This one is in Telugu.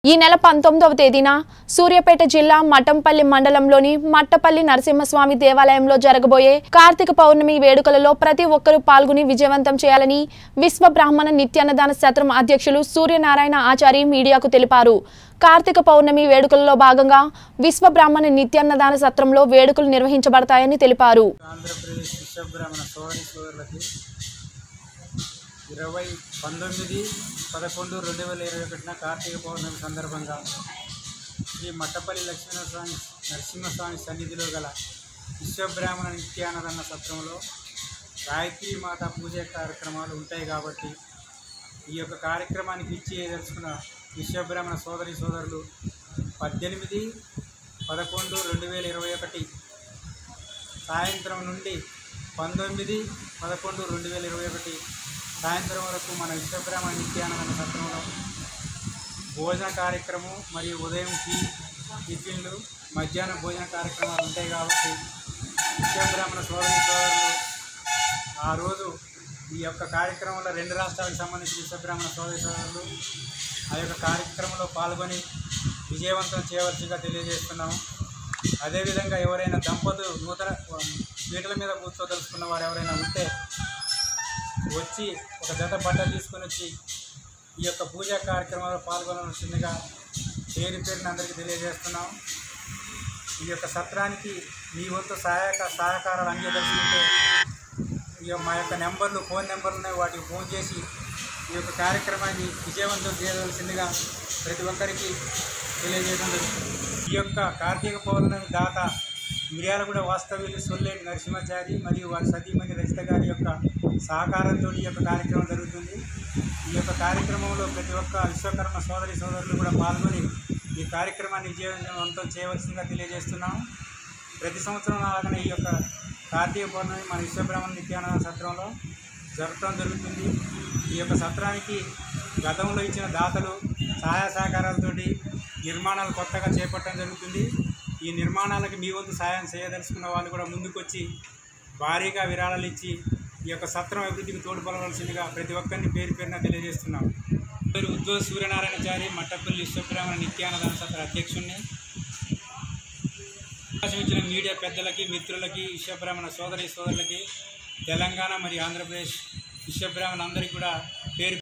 ఈ నెల పంతొమ్మిదవ తేదీన సూర్యాపేట జిల్లా మఠంపల్లి మండలంలోని మట్టపల్లి నరసింహస్వామి దేవాలయంలో జరగబోయే కార్తీక పౌర్ణమి వేడుకలలో ప్రతి ఒక్కరూ పాల్గొని విజయవంతం చేయాలని విశ్వ బ్రాహ్మణ నిత్యాన్నదాన సత్రం అధ్యక్షులు సూర్యనారాయణ ఆచారి మీడియాకు తెలిపారు కార్తీక పౌర్ణమి వేడుకలలో భాగంగా విశ్వ బ్రాహ్మణ నిత్యాన్నదాన సత్రంలో వేడుకలు నిర్వహించబడతాయని తెలిపారు ఆంధ్రప్రదేశ్ విశ్వబ్రాహ్మణ సోదరి సోదరులకి ఇరవై పంతొమ్మిది పదకొండు రెండు వేల ఇరవై ఒకటిన కార్తీక పౌర్ణమి సందర్భంగా శ్రీ మట్టపల్లి లక్ష్మీనరస్వామి నరసింహస్వామి సన్నిధిలో గల విశ్వబ్రాహ్మణ నిత్యానదన్న సత్రంలో గాయత్రి మాత పూజ కార్యక్రమాలు ఉంటాయి కాబట్టి ఈ యొక్క కార్యక్రమానికి ఇచ్చి తెలుసుకున్న విశ్వబ్రాహ్మణ సోదరి సోదరులు పద్దెనిమిది పదకొండు రెండు వేల ఇరవై ఒకటి సాయంత్రం నుండి పంతొమ్మిది పదకొండు రెండు వేల ఇరవై ఒకటి సాయంత్రం వరకు మన విశ్వబ్రాహ్మణ నిత్యానంద సత్రంలో భోజన కార్యక్రమం మరియు ఉదయం టీ టిఫిన్లు మధ్యాహ్నం భోజన కార్యక్రమాలు ఉంటాయి కాబట్టి విశ్వబ్రాహ్మణ సోదరి సోదరులు ఆ రోజు ఈ యొక్క కార్యక్రమంలో రెండు రాష్ట్రాలకు సంబంధించిన విశ్వబ్రాహ్మణ సోదరి సోదరులు ఆ యొక్క కార్యక్రమంలో పాల్గొని విజయవంతం చేయవలసిందిగా తెలియజేస్తున్నాము అదేవిధంగా ఎవరైనా దంపతులు నూతన పీటల మీద కూర్చోదలుచుకున్న వారు ఎవరైనా ఉంటే వచ్చి ఒక జత బట్టలు తీసుకొని వచ్చి ఈ యొక్క పూజా కార్యక్రమంలో పాల్గొనవలసిందిగా పేరు పేరున అందరికీ తెలియజేస్తున్నాం ఈ యొక్క సత్రానికి మీ వంతు సహాయక సహకారాలు అంగీకరించుకుంటే ఈ యొక్క మా యొక్క నెంబర్లు ఫోన్ నెంబర్లు ఉన్నాయి వాటికి ఫోన్ చేసి ఈ యొక్క కార్యక్రమాన్ని విజయవంతం చేయవలసిందిగా ప్రతి ఒక్కరికి తెలియజేయడం జరుగుతుంది ఈ యొక్క కార్తీక పౌర్ణమి దాత మిర్యాలగూడ వాస్తవ్యులు సొల్లేటి నరసింహాచారి మరియు వారి సతీమణి రజిత గారి యొక్క సహకారంతో ఈ యొక్క కార్యక్రమం జరుగుతుంది ఈ యొక్క కార్యక్రమంలో ప్రతి ఒక్క విశ్వకర్మ సోదరి సోదరులు కూడా పాల్గొని ఈ కార్యక్రమాన్ని విజయవంతం చేయవలసిందిగా తెలియజేస్తున్నాం ప్రతి సంవత్సరం అలాగనే ఈ యొక్క కార్తీక పౌర్ణమి మన విశ్వబ్రహ్మణ నిత్యానంద సత్రంలో జరగటం జరుగుతుంది ఈ యొక్క సత్రానికి గతంలో ఇచ్చిన దాతలు సహాయ సహకారాలతోటి నిర్మాణాలు కొత్తగా చేపట్టడం జరుగుతుంది ఈ నిర్మాణాలకి మీ వంతు సాయం చేయదలుచుకున్న వాళ్ళు కూడా ముందుకొచ్చి భారీగా విరాళాలు ఇచ్చి ఈ యొక్క సత్రం అభివృద్ధికి తోడ్పడవలసిందిగా ప్రతి ఒక్కరిని పేరు పేరున తెలియజేస్తున్నాం పేరు ఉద్యోగ సూర్యనారాయణచారి మట్టపల్లి విశ్వబ్రాహ్మణ నిత్యానదాన సత్ర అధ్యక్షుడిని అవకాశం ఇచ్చిన మీడియా పెద్దలకి మిత్రులకి విశ్వబ్రాహ్మణ సోదరి సోదరులకి తెలంగాణ మరియు ఆంధ్రప్రదేశ్ విశ్వబ్రాహ్మణ అందరికీ కూడా పేరు